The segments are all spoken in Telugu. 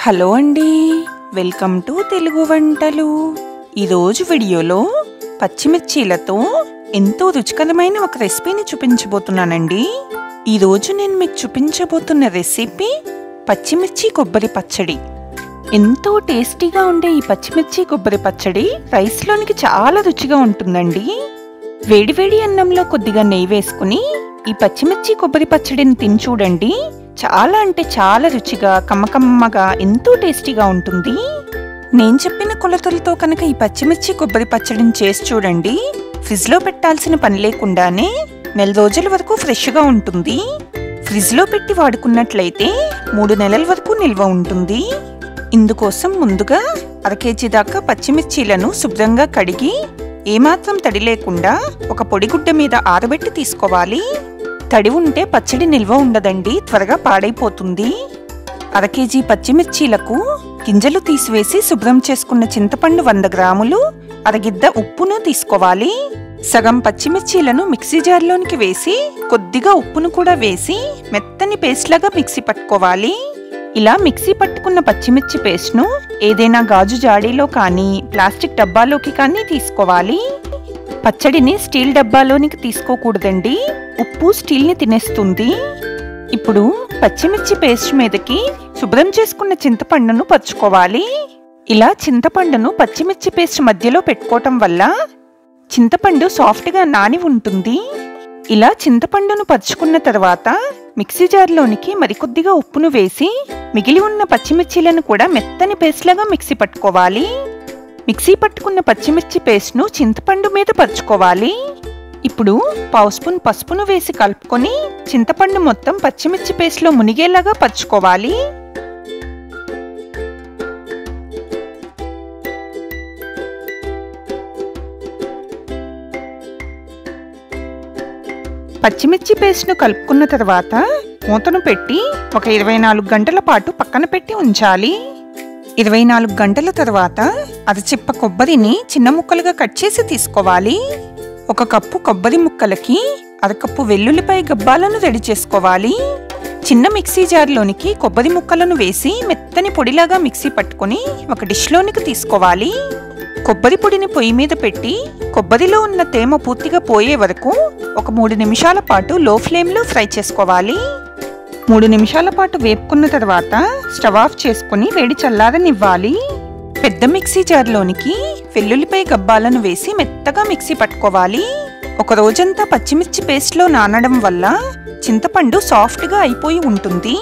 హలో అండి వెల్కమ్ టు తెలుగు వంటలు ఈరోజు వీడియోలో పచ్చిమిర్చీలతో ఎంతో రుచికరమైన ఒక రెసిపీని చూపించబోతున్నానండి ఈరోజు నేను మీకు చూపించబోతున్న రెసిపీ పచ్చిమిర్చి కొబ్బరి పచ్చడి ఎంతో టేస్టీగా ఉండే ఈ పచ్చిమిర్చి కొబ్బరి పచ్చడి రైస్లోనికి చాలా రుచిగా ఉంటుందండి వేడివేడి అన్నంలో కొద్దిగా నెయ్యి వేసుకుని ఈ పచ్చిమిర్చి కొబ్బరి పచ్చడిని తిని చూడండి చాలా అంటే చాలా రుచిగా కమ్మకమ్మగా ఎంతో టేస్టీగా ఉంటుంది నేను చెప్పిన కొలతలతో కనుక ఈ పచ్చిమిర్చి కొబ్బరి పచ్చడిని చేసి చూడండి ఫ్రిడ్జ్లో పెట్టాల్సిన పని లేకుండానే నెల రోజుల వరకు ఫ్రెష్గా ఉంటుంది ఫ్రిడ్జ్లో పెట్టి వాడుకున్నట్లయితే మూడు నెలల వరకు నిల్వ ఉంటుంది ఇందుకోసం ముందుగా అర కేజీ దాకా పచ్చిమిర్చీలను శుభ్రంగా కడిగి ఏమాత్రం తడి లేకుండా ఒక పొడిగుడ్డ మీద ఆరబెట్టి తీసుకోవాలి తడి ఉంటే పచ్చడి నిల్వ ఉండదండి త్వరగా పాడైపోతుంది అర కేజీ పచ్చిమిర్చీలకు గింజలు తీసివేసి శుభ్రం చేసుకున్న చింతపండు వంద గ్రాములు అరగిద్ద ఉప్పును తీసుకోవాలి సగం పచ్చిమిర్చీలను మిక్సీ జార్లోనికి వేసి కొద్దిగా ఉప్పును కూడా వేసి మెత్తని పేస్ట్ లాగా మిక్సీ పట్టుకోవాలి ఇలా మిక్సీ పట్టుకున్న పచ్చిమిర్చి పేస్ట్ను ఏదైనా గాజు జాడీలో కానీ ప్లాస్టిక్ డబ్బాలోకి కానీ తీసుకోవాలి పచ్చడిని స్టీల్ డబ్బాలోనికి తీసుకోకూడదండి ఉప్పు స్టీల్ని తినేస్తుంది ఇప్పుడు పచ్చిమిర్చి పేస్ట్ మీదకి శుభ్రం చేసుకున్న చింతపండును పరుచుకోవాలి ఇలా చింతపండును పచ్చిమిర్చి పేస్ట్ మధ్యలో పెట్టుకోవటం వల్ల చింతపండు సాఫ్ట్గా నాని ఉంటుంది ఇలా చింతపండును పరుచుకున్న తర్వాత మిక్సీ జార్లోనికి మరికొద్దిగా ఉప్పును వేసి మిగిలి ఉన్న పచ్చిమిర్చీలను కూడా మెత్తని పేస్ట్లాగా మిక్సీ పట్టుకోవాలి మిక్సీ పట్టుకున్న పచ్చిమిర్చి పేస్ట్ను చింతపండు మీద పరుచుకోవాలి ఇప్పుడు పావు స్పూన్ పసుపును వేసి కలుపుకొని చింతపండు మొత్తం పచ్చిమిర్చి పేస్ట్లో మునిగేలాగా పరుచుకోవాలి పచ్చిమిర్చి పేస్ట్ను కలుపుకున్న తర్వాత మూతను పెట్టి ఒక ఇరవై నాలుగు గంటల పాటు పక్కన పెట్టి ఉంచాలి ఇరవై నాలుగు గంటల తర్వాత అరచిప్ప కొబ్బరిని చిన్న ముక్కలుగా కట్ చేసి తీసుకోవాలి ఒక కప్పు కొబ్బరి ముక్కలకి అరకప్పు వెల్లుల్లిపాయ గబ్బాలను రెడీ చేసుకోవాలి చిన్న మిక్సీ జార్లోనికి కొబ్బరి ముక్కలను వేసి మెత్తని పొడిలాగా మిక్సీ పట్టుకొని ఒక డిష్లోనికి తీసుకోవాలి కొబ్బరి పొడిని పొయ్యి మీద పెట్టి కొబ్బరిలో ఉన్న తేమ పూర్తిగా పోయే వరకు ఒక మూడు నిమిషాల పాటు లో ఫ్లేమ్లో ఫ్రై చేసుకోవాలి మూడు నిమిషాల పాటు వేపుకున్న తర్వాత స్టవ్ ఆఫ్ చేసుకుని వేడి చల్లారనివ్వాలి పెద్ద మిక్సీ జార్లోనికి వెల్లుల్లిపాయ గబ్బాలను వేసి మెత్తగా మిక్సీ పట్టుకోవాలి ఒక రోజంతా పచ్చిమిర్చి పేస్ట్లో నానడం వల్ల చింతపండు సాఫ్ట్గా అయిపోయి ఉంటుంది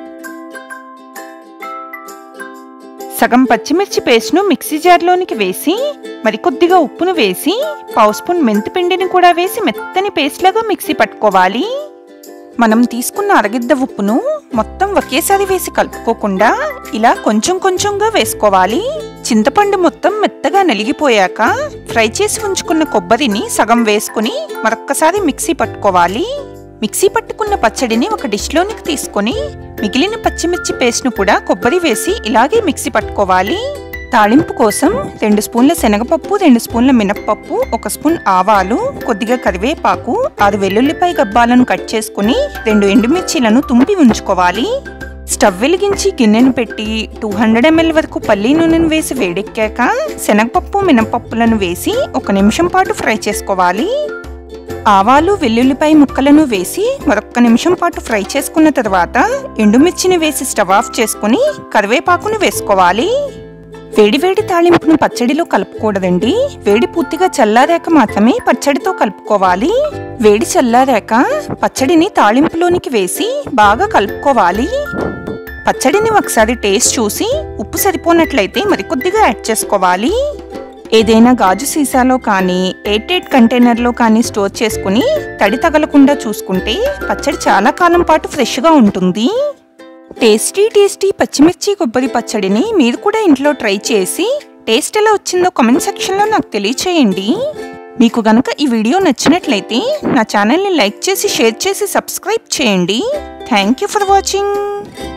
సగం పచ్చిమిర్చి పేస్ట్ను మిక్సీ జార్లోనికి వేసి మరికొద్దిగా ఉప్పును వేసి పావు స్పూన్ మెంతి పిండిని కూడా వేసి మెత్తని పేస్ట్లాగా మిక్సీ పట్టుకోవాలి మనం తీసుకున్న అరగిద్ద ఉప్పును మొత్తం ఒకేసారి వేసి కలుపుకోకుండా ఇలా కొంచెం కొంచెంగా వేసుకోవాలి చింతపండు మొత్తం మెత్తగా నలిగిపోయాక ఫ్రై చేసి ఉంచుకున్న కొబ్బరిని సగం వేసుకుని మరొక్కసారి మిక్సీ పట్టుకోవాలి మిక్సీ పట్టుకున్న పచ్చడిని ఒక డిష్లోనికి తీసుకొని మిగిలిన పచ్చిమిర్చి పేస్ట్ను కూడా కొబ్బరి వేసి ఇలాగే మిక్సీ పట్టుకోవాలి తాళింపు కోసం రెండు స్పూన్ల శనగపప్పు రెండు స్పూన్ల మినప్పప్పు ఒక స్పూన్ ఆవాలు కొద్దిగా కరివేపాకు ఆరు వెల్లుల్లిపాయ గబ్బాలను కట్ చేసుకుని రెండు ఎండుమిర్చీలను తుంపి ఉంచుకోవాలి స్టవ్ వెలిగించి గిన్నెను పెట్టి టూ హండ్రెడ్ ఎంఎల్ వరకు పల్లి నూనెను వేసి వేడెక్కాక శనగపప్పు మినపప్పులను వేసి ఒక నిమిషం పాటు ఫ్రై చేసుకోవాలి ఆవాలు వెల్లుల్లిపాయ ముక్కలను వేసి మరొక్క నిమిషం పాటు ఫ్రై చేసుకున్న తర్వాత ఎండుమిర్చిని వేసి స్టవ్ ఆఫ్ చేసుకుని కరివేపాకును వేసుకోవాలి వేడివేడి తాళింపును పచ్చడిలో కలుపుకూడదండి వేడి పూర్తిగా చల్లారాక మాత్రమే పచ్చడితో కలుపుకోవాలి వేడి చల్లారాక పచ్చడిని తాళింపులోనికి వేసి బాగా కలుపుకోవాలి పచ్చడిని ఒకసారి టేస్ట్ చూసి ఉప్పు సరిపోనట్లయితే మరికొద్దిగా యాడ్ చేసుకోవాలి ఏదైనా గాజు సీసాలో కానీ ఎయిట్ కంటైనర్లో కానీ స్టోర్ చేసుకుని తడి తగలకుండా చూసుకుంటే పచ్చడి చాలా కాలం పాటు ఫ్రెష్గా ఉంటుంది టేస్టీ టేస్టీ పచ్చిమిర్చి కొబ్బరి పచ్చడిని మీరు కూడా ఇంట్లో ట్రై చేసి టేస్ట్ ఎలా వచ్చిందో కామెంట్ సెక్షన్లో నాకు తెలియచేయండి మీకు గనక ఈ వీడియో నచ్చినట్లయితే నా ఛానల్ని లైక్ చేసి షేర్ చేసి సబ్స్క్రైబ్ చేయండి థ్యాంక్ యూ ఫర్ వాచింగ్